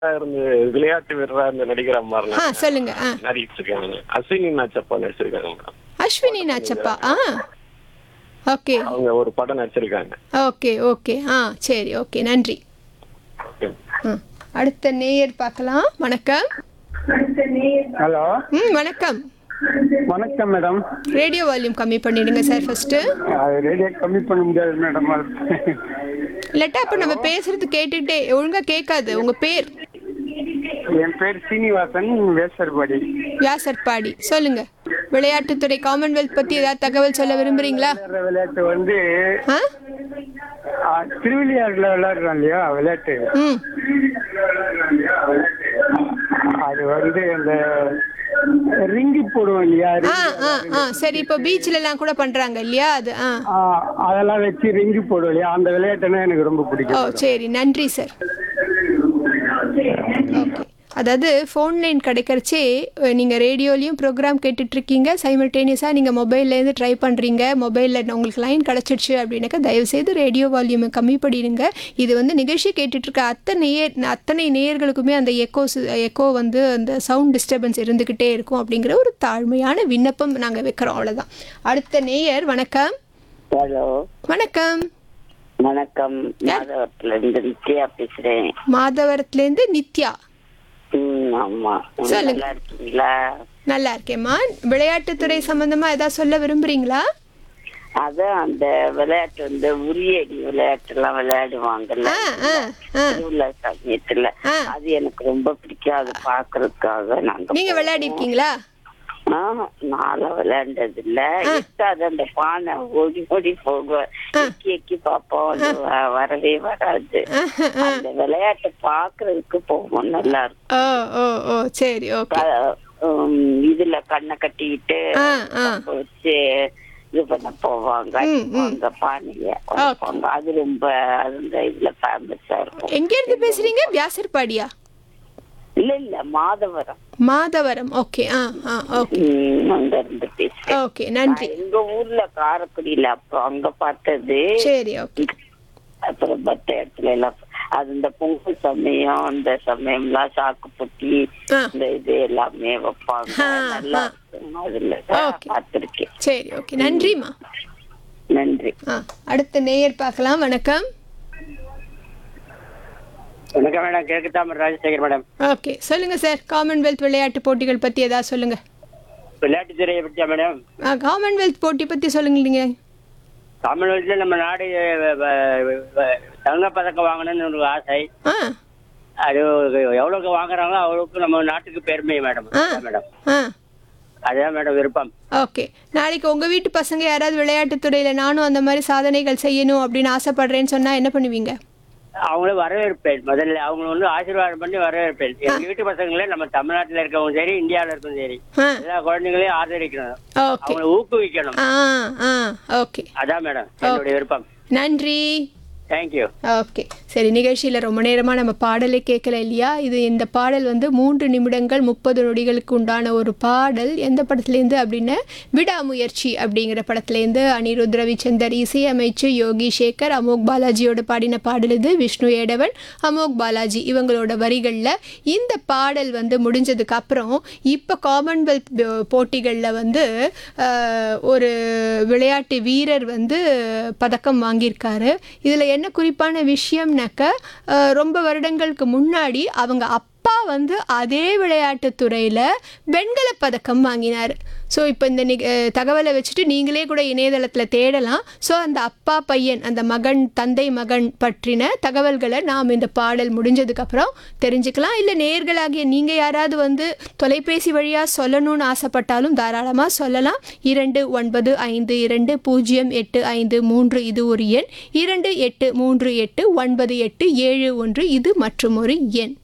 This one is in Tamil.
இருந்து விளையாட்டு வீரரா இருந்து நடிக்கிற மாதிரி ஆ சொல்லுங்க ஆ நடிச்சிட்டு இருக்காங்க அஸ்வினி நாச்சப்பா நடிச்சிருக்காங்க மேடம் அஸ்வினி நாச்சப்பா ஆ ஓகே அவங்க ஒரு படம் நடிச்சிருக்காங்க ஓகே ஓகே ஆ சரி ஓகே நன்றி ஓகே ஆ அடுத்த நேயர் பார்க்கலாம் வணக்கம் ஹலோ ம் வணக்கம் வணக்கம் மேடம் ரேடியோ வால்யூம் கம்மி பண்ணிடுங்க சார் ஃபர்ஸ்ட்டு அது ரேடியோ கம்மி பண்ண முடியாது மேடம் இல்லாட்டா அப்போ நம்ம பேசுறது கேட்டுக்கிட்டே ஒழுங்கா கேட்காது உங்க பேர் என் பேர் சீனிவாசன் வேசர்பாடி வியாசர்பாடி சொல்லுங்க விளையாட்டுத்துறை காமன்வெல்த் பத்தி ஏதாவது தகவல் சொல்ல விரும்புறீங்களா விளையாடுற விளையாட்டு வந்து ஆ ஆ, திருவிளையாடுல விளையாடுறோம் இல்லையா விளையாட்டு ம் அது வந்து அந்த ரிங்கி போடுவோம் இல்லையா ஆ ஆ ஆ சரி இப்போ பீச்ல எல்லாம் கூட பண்றாங்க இல்லையா அது ஆ ஆ, அதெல்லாம் வச்சு ரிங்கி போடுவோம் இல்லையா அந்த விளையாட்டுனா எனக்கு ரொம்ப ஓ பிடிக்கும் சரி நன்றி சார் ஓகே அதாவது ஃபோன் லைன் கிடைக்கிறச்சே நீங்கள் ரேடியோலையும் ப்ரோக்ராம் கேட்டுட்ருக்கீங்க சைமல்டேனியஸாக நீங்கள் மொபைல்லேருந்து ட்ரை பண்ணுறீங்க மொபைலில் உங்களுக்கு லைன் கிடச்சிடுச்சு அப்படின்னாக்கா தயவுசெய்து ரேடியோ வால்யூமை கம்மி பண்ணிடுங்க இது வந்து நிகழ்ச்சி கேட்டுட்ருக்க அத்தனை நேயர் அத்தனை நேயர்களுக்குமே அந்த எக்கோ எக்கோ வந்து அந்த சவுண்ட் டிஸ்டர்பன்ஸ் இருந்துக்கிட்டே இருக்கும் அப்படிங்கிற ஒரு தாழ்மையான விண்ணப்பம் நாங்கள் வைக்கிறோம் அவ்வளோதான் அடுத்த நேயர் வணக்கம் ஹலோ வணக்கம் வணக்கம் மாதவரத்துல இருந்து நித்யா பேசுறேன் மாதவரத்துலேருந்து நித்யா ம் ஆமா சொல்லுங்க. நல்லா இருக்கீங்களா நல்லா இருக்கேம்மா விளையாட்டுத்துறை சம்பந்தமா ஏதாவது சொல்ல விரும்புறீங்களா அதான் அந்த விளையாட்டு வந்து உரியடி விளையாட்டு எல்லாம் விளையாடுவாங்கல்ல ஆ ஆ ஆ திருவிழா சமயத்துல ஆ. அது எனக்கு ரொம்ப பிடிக்கும் அது பாக்குறதுக்காக நாங்க நீங்க விளையாடி இருக்கீங்களா ஆஹ், நான்லாம் விளையாண்டது இல்ல இருக்காது அந்த பானை ஓடி ஓடி போகும் எக்கி எக்கி பார்ப்போம் அது வ- வரவே வராது அந்த விளையாட்டை பாக்குறதுக்கு போவோம் நல்லா இருக்கும் ஓ ஓ ஓ சரி ஓகே க- உம், இதுல கண்ணை கட்டிக்கிட்டு ஆ ஆ வச்சு இது பண்ண போவாங்க ம், ம். அந்த பானைய உடைப்பாங்க. அது ரொம்ப அந்த இதுல ஃபேமஸா இருக்கும் எங்க இருந்து பேசுறீங்க வியாசர்பாடியா இல்ல இல்ல மாதவரம் மாதவரம் ஓகே ஆ ஆ ஓகே உம், அங்க இருந்து பேசுறேன் ஓகே நன்றி நான் எங்க ஊர்ல காரக்குடியில அப்புறம் அங்க பார்த்தது சரி ஓகே அப்புறம் மத்த இடத்துல எல்லாம் அது இந்த பொங்கல் சமயம் அந்த சமயம்லாம் சாக்கு பொட்டி ஆ. இந்த இது எல்லாமே வைப்பாங்க ஆ, நல்லா ஆ. இருக்கும் அதுல Okay. பார்த்திருக்கேன் சரி ஓகே நன்றிம்மா நன்றி ஆ அடுத்த நேயர் பார்க்கலாம் வணக்கம் வணக்கம் மேடம் கிழக்கு தாமர் ராஜசேகர் மேடம் ஓகே சொல்லுங்க சார் காமன்வெல்த் விளையாட்டு போட்டிகள் பத்தி ஏதாவது சொல்லுங்க விளையாட்டுத்துறையை பற்றியா மேடம் ஆ காமன்வெல்த் போட்டி பத்தி சொல்லுங்க நீங்க தமிழ்நாட்டில் நம்ம நாடு தங்கப்பதக்கம் வாங்கணும்னு ஒரு ஆசை ஆ அது எவ்வளோக்கு வாங்குறாங்களோ அவ்வளோக்கு நம்ம நாட்டுக்கு பெருமை மேடம் ஆ. அதான் மேடம் ஆ அதுதான் மேடம் விருப்பம் ஓகே நாளைக்கு உங்க வீட்டு பசங்க யாராவது விளையாட்டுத் துறையில நானும் அந்த மாதிரி சாதனைகள் செய்யணும் அப்படின்னு ஆசைப்படுறேன்னு சொன்னா என்ன பண்ணுவீங்க அவங்கள வரவேற்பேன் முதல்ல அவங்கள வந்து ஆசீர்வாதம் பண்ணி வரவேற்பேன் எங்க வீட்டு பசங்களே நம்ம தமிழ்நாட்டுல இருக்கவங்க சரி இந்தியாவுல இருக்கவும் சரி ஆ எல்லா குழந்தைங்களையும் ஆதரிக்கணும் ஓகே அவங்கள ஊக்குவிக்கணும் ஆ ஆ ஓகே அதான் மேடம் என்னுடைய விருப்பம் நன்றி தேங்க்யூ ஓகே சரி நிகழ்ச்சியில் ரொம்ப நேரமாக நம்ம பாடலே கேட்கல இல்லையா இது இந்த பாடல் வந்து மூன்று நிமிடங்கள் முப்பது நொடிகளுக்கு உண்டான ஒரு பாடல் எந்த படத்துலேருந்து அப்படின்னு விடாமுயற்சி அப்படிங்கிற படத்துலேருந்து அனிருத் ரவிச்சந்தர் இசையமைச்சு யோகி சேகர் அமோக் பாலாஜியோட பாடின பாடல் இது விஷ்ணு ஏடவன் அமோக் பாலாஜி இவங்களோட வரிகளில் இந்த பாடல் வந்து முடிஞ்சதுக்கு அப்புறம் இப்போ காமன்வெல்த் போட்டிகளில் வந்து அஹ், ஒரு விளையாட்டு வீரர் வந்து பதக்கம் வாங்கியிருக்காரு இதில் என்ன குறிப்பான விஷயம்னாக்க அஹ், ரொம்ப வருடங்களுக்கு முன்னாடி அவங்க அப்பா வந்து அதே விளையாட்டுத் துறையில் வெண்கலப் பதக்கம் வாங்கினார் ஸோ இப்போ இந்த நிக அஹ், தகவலை வச்சுட்டு நீங்களே கூட இணையதளத்தில் தேடலாம் ஸோ அந்த அப்பா பையன் அந்த மகன் தந்தை மகன் பற்றின தகவல்களை நாம் இந்த பாடல் முடிஞ்சதுக்கப்புறம் தெரிஞ்சுக்கலாம் இல்லை நேர்களாகிய நீங்கள் யாராவது வந்து தொலைபேசி வழியாக சொல்லணும்னு ஆசைப்பட்டாலும் தாராளமாக சொல்லலாம் இரண்டு ஒன்பது ஐந்து இரண்டு பூஜ்ஜியம் எட்டு ஐந்து மூன்று இது ஒரு எண் இரண்டு எட்டு மூன்று எட்டு ஒன்பது எட்டு ஏழு ஒன்று இது மற்றும் ஒரு எண்